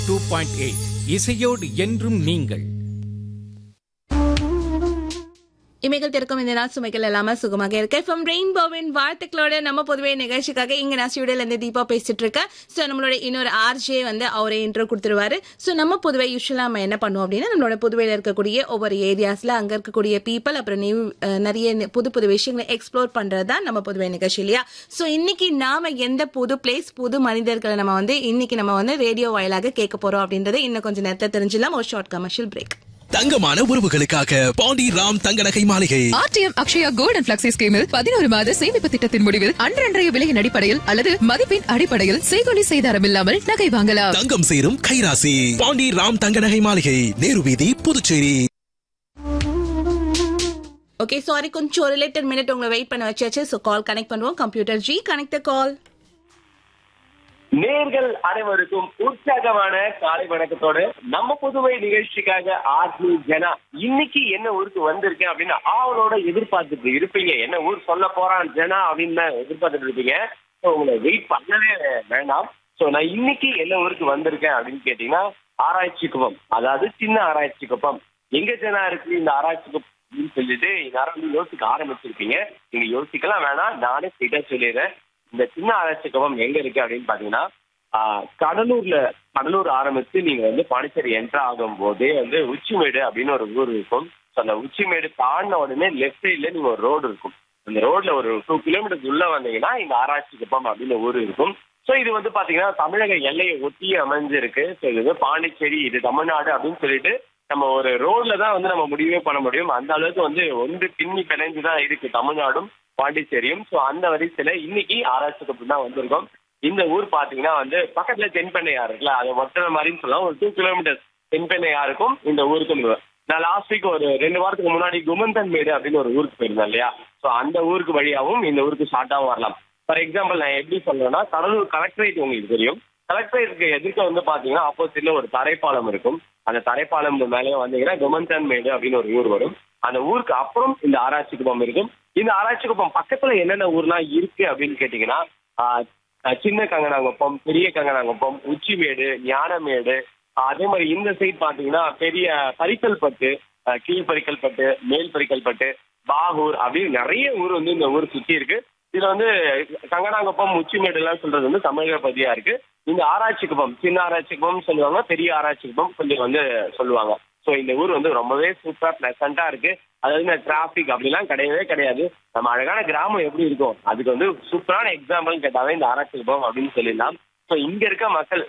two point eight இசையோடு என்றும் நீங்கள் இமைகள் திறக்கும் இந்த நாள் சுமைகள் இல்லாம சுகமாக இருக்க எஃப்எம் ரெயின்போவின் வாழ்த்துக்களோட நம்ம பொதுவே நிகழ்ச்சிக்காக இங்க நான் ஸ்டுடியோல இருந்து தீபா பேசிட்டு இருக்கேன் ஸோ நம்மளோட இன்னொரு ஆர்ஜே வந்து அவரே இன்ட்ரோ கொடுத்துருவாரு ஸோ நம்ம பொதுவை யூஸ்வலா நம்ம என்ன பண்ணுவோம் அப்படின்னா நம்மளோட புதுவையில் இருக்கக்கூடிய ஒவ்வொரு ஏரியாஸ்ல அங்க இருக்கக்கூடிய பீப்பிள் அப்புறம் நியூ அஹ், நிறைய நி- புது புது விஷயங்களை எக்ஸ்ப்ளோர் பண்றது தான் நம்ம புதுவை நிகழ்ச்சி இல்லையா ஸோ இன்னைக்கு நாம எந்த புது பிளேஸ் புது மனிதர்களை நம்ம வந்து இன்னைக்கு நம்ம வந்து ரேடியோ வாயிலாக கேட்க போறோம் அப்படின்றத இன்னும் கொஞ்சம் நேரத்தை தெரிஞ்சிடலாம் ஒரு ஷார்ட் கமர்ஷியல் பிரேக் தங்கமான உறவுகளுக்காக பாண்டி ராம் தங்க நகை மாளிகை RTM Akshaya gold and flexi ஸ்கீமில் பதினோரு மாத சேமிப்பு திட்டத்தின் முடிவில் அன்றன்றைய விலையின் அடிப்படையில் அல்லது மதிப்பின் அடிப்படையில் செய்கொலி செய்தாரம் இல்லாமல் நகை வாங்கலாம் தங்கம் சேரும் கைராசி பாண்டி ராம் தங்க நகை மாளிகை நேரு வீதி புதுச்சேரி ஓகே சாரி கொஞ்சம் ஒரு லிட்டர் மினிட் உங்களை வெயிட் பண்ண வச்சாச்சு ஸோ கால் கனெக்ட் பண்ணுவோம் computer ji connect the call நேர்கள் அனைவருக்கும் உற்சாகமான காலை வணக்கத்தோடு நம்ம புதுவை நிகழ்ச்சிக்காக ஆர்ஜி ஜனா இன்னைக்கு என்ன ஊருக்கு வந்திருக்கேன் அப்படின்னு ஆவலோட எதிர்பார்த்துட்டு இருப்பீங்க என்ன ஊர் சொல்ல போறான் ஜனா அப்படின்னு தான் எதிர்பார்த்துட்டு இருப்பீங்க ஸோ உங்களை வெயிட் பண்ணவே வேண்டாம் ஸோ நான் இன்னைக்கு என்ன ஊருக்கு வந்திருக்கேன் அப்படின்னு கேட்டீங்கன்னா ஆராய்ச்சி குப்பம் அதாவது சின்ன ஆராய்ச்சி குப்பம் எங்க ஜனா இருக்கு இந்த ஆராய்ச்சி குப்பம் அப்படின்னு சொல்லிட்டு எல்லாரும் வந்து யோசிக்க ஆரம்பிச்சிருப்பீங்க நீங்க யோசிக்கலாம் வேணாம் நானே ஸ்ட்ரெயிட்டா சொல்லிடுறேன் இந்த சின்ன ஆராய்ச்சி குப்பம் எங்க இருக்கு அப்படின்னு பாத்தீங்கன்னா ஆஹ், கடலூர்ல கடலூர் ஆரம்பிச்சு நீங்க வந்து பாண்டிச்சேரி என்டர் ஆகும் போதே வந்து உச்சிமேடு அப்படின்னு ஒரு ஊர் இருக்கும் ஸோ அந்த உச்சிமேடு தாண்டின உடனே லெஃப்ட் சைட்ல நீங்க ஒரு ரோடு இருக்கும் அந்த ரோட்ல ஒரு டூ கிலோமீட்டர்ஸ் உள்ள வந்தீங்கன்னா இந்த ஆராய்ச்சி குப்பம் அப்படின்னு ஊர் இருக்கும் ஸோ இது வந்து பாத்தீங்கன்னா தமிழக எல்லையை ஒட்டி அமைஞ்சிருக்கு ஸோ இது வந்து பாண்டிச்சேரி இது தமிழ்நாடு அப்படின்னு சொல்லிட்டு நம்ம ஒரு ரோட்ல தான் வந்து நம்ம முடிவே பண்ண முடியும் அந்த அளவுக்கு வந்து ஒன்று பின்னி பிணைஞ்சு தான் இருக்கு தமிழ்நாடும் பாண்டிச்சேரியும் ஸோ அந்த வரிசையில இன்னைக்கு ஆராய்ச்சி குப்பம் தான் வந்திருக்கோம் இந்த ஊர் பாத்தீங்கன்னா வந்து பக்கத்துல தென்பெண்ணையா இருக்குல்ல அதை ஒட்டுற மாதிரின்னு சொல்லலாம் ஒரு டூ கிலோமீட்டர்ஸ் தென்பெண்ணையா இருக்கும் இந்த ஊருக்கும் நான் லாஸ்ட் வீக் ஒரு ரெண்டு வாரத்துக்கு முன்னாடி குமந்தன் மேடு அப்படின்னு ஒரு ஊருக்கு போயிருந்தேன் இல்லையா ஸோ அந்த ஊருக்கு வழியாகவும் இந்த ஊருக்கு ஷார்ட்டாகவும் வரலாம் ஃபார் எக்ஸாம்பிள் நான் எப்படி சொல்றேன்னா கடலூர் கலெக்டரேட் உங்களுக்கு தெரியும் கலெக்டரேட்டுக்கு எதிர்க்க வந்து பாத்தீங்கன்னா ஆப்போசிட்ல ஒரு தரைப்பாலம் இருக்கும் அந்த தரைப்பாலம் மேலே வந்தீங்கன்னா குமந்தன் மேடு அப்படின்னு ஒரு ஊர் வரும் அந்த ஊருக்கு அப்புறம் இந்த ஆராய்ச்சி குப்பம் இருக்கும் இந்த ஆராய்ச்சி குப்பம் பக்கத்துல என்னென்ன ஊர்லாம் இருக்கு அப்படின்னு கேட்டீங்கன்னா ஆஹ், ஆஹ், சின்ன கங்கனாங்குப்பம் பெரிய கங்கனாங்குப்பம் உச்சிமேடு ஞானமேடு ஆஹ், அதே மாதிரி இந்த சைட் பாத்தீங்கன்னா பெரிய பரிக்கல்பட்டு ஆஹ், கீழ் பரிக்கல்பட்டு மேல் பரிக்கல்பட்டு பாகூர் அப்படின்னு நிறைய ஊர் வந்து இந்த ஊர் சுத்தி இருக்கு இதுல வந்து கங்கனாங்குப்பம் உச்சிமேடு எல்லாம் சொல்றது வந்து தமிழக பகுதியா இருக்கு இந்த ஆராய்ச்சி குப்பம் சின்ன ஆராய்ச்சி குப்பம் சொல்லுவாங்க பெரிய ஆராய்ச்சி குப்பம் கொஞ்சம் வந்து சொல்லுவாங்க ஸோ இந்த ஊர் வந்து ரொம்பவே சூப்பரா பிளசண்டா இருக்கு அதாவது இந்த டிராபிக் அப்படிலாம் கிடையவே கிடையாது நம்ம அழகான கிராமம் எப்படி இருக்கும் அதுக்கு வந்து சூப்பரான எக்ஸாம்பிள் கேட்டாவே இந்த ஆராய்ச்சி குப்பம் அப்படின்னு சொல்லிடலாம் ஸோ இங்க இருக்க மக்கள்